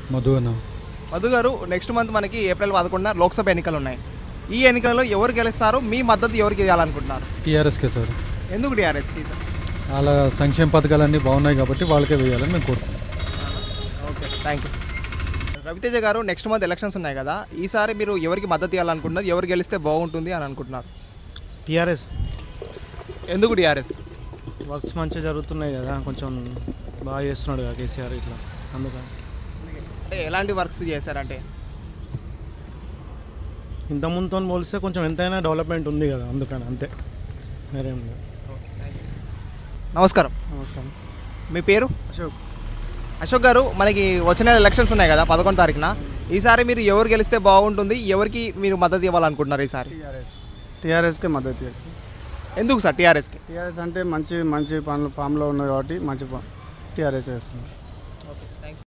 మధు అన్న మధు గారు next month మనకి ఏప్రిల్ పదకొండున లోక్సభ ఎన్నికలు ఉన్నాయి ఈ ఎన్నికలలో ఎవరు గెలుస్తారో మీ మద్దతు ఎవరికి ఇవ్వాలనుకుంటున్నారు టీఆర్ఎస్కే సార్ ఎందుకు టీఆర్ఎస్కి సార్ వాళ్ళ సంక్షేమ పథకాలన్నీ బాగున్నాయి కాబట్టి వాళ్ళకే వేయాలని మేము కోరుకుంటున్నాం ఓకే థ్యాంక్ యూ రవితేజ గారు నెక్స్ట్ మంత్ ఎలక్షన్స్ ఉన్నాయి కదా ఈసారి మీరు ఎవరికి మద్దతు ఇవ్వాలనుకుంటున్నారు ఎవరు గెలిస్తే బాగుంటుంది అని అనుకుంటున్నారు టీఆర్ఎస్ ఎందుకు టీఆర్ఎస్ వర్క్స్ మంచిగా జరుగుతున్నాయి కదా కొంచెం బాగా చేస్తున్నాడు కదా కేసీఆర్ ఇట్లా అందుకని అంటే ఎలాంటి వర్క్స్ చేశారంటే ఇంతకుముందుతో పోలిస్తే కొంచెం ఎంతైనా డెవలప్మెంట్ ఉంది కదా అందుకని అంతే వేరేం లేదు నమస్కారం నమస్కారం మీ పేరు అశోక్ అశోక్ గారు మనకి వచ్చిన ఎలక్షన్స్ ఉన్నాయి కదా పదకొండు తారీఖున ఈసారి మీరు ఎవరు గెలిస్తే బాగుంటుంది ఎవరికి మీరు మద్దతు ఇవ్వాలనుకుంటున్నారు ఈసారి టీఆర్ఎస్ టీఆర్ఎస్కే మద్దతు ఇవ్వచ్చు ఎందుకు సార్ టీఆర్ఎస్కి టీఆర్ఎస్ అంటే మంచి మంచి పనులు ఫామ్లో ఉన్నది కాబట్టి మంచి టీఆర్ఎస్ చేస్తుంది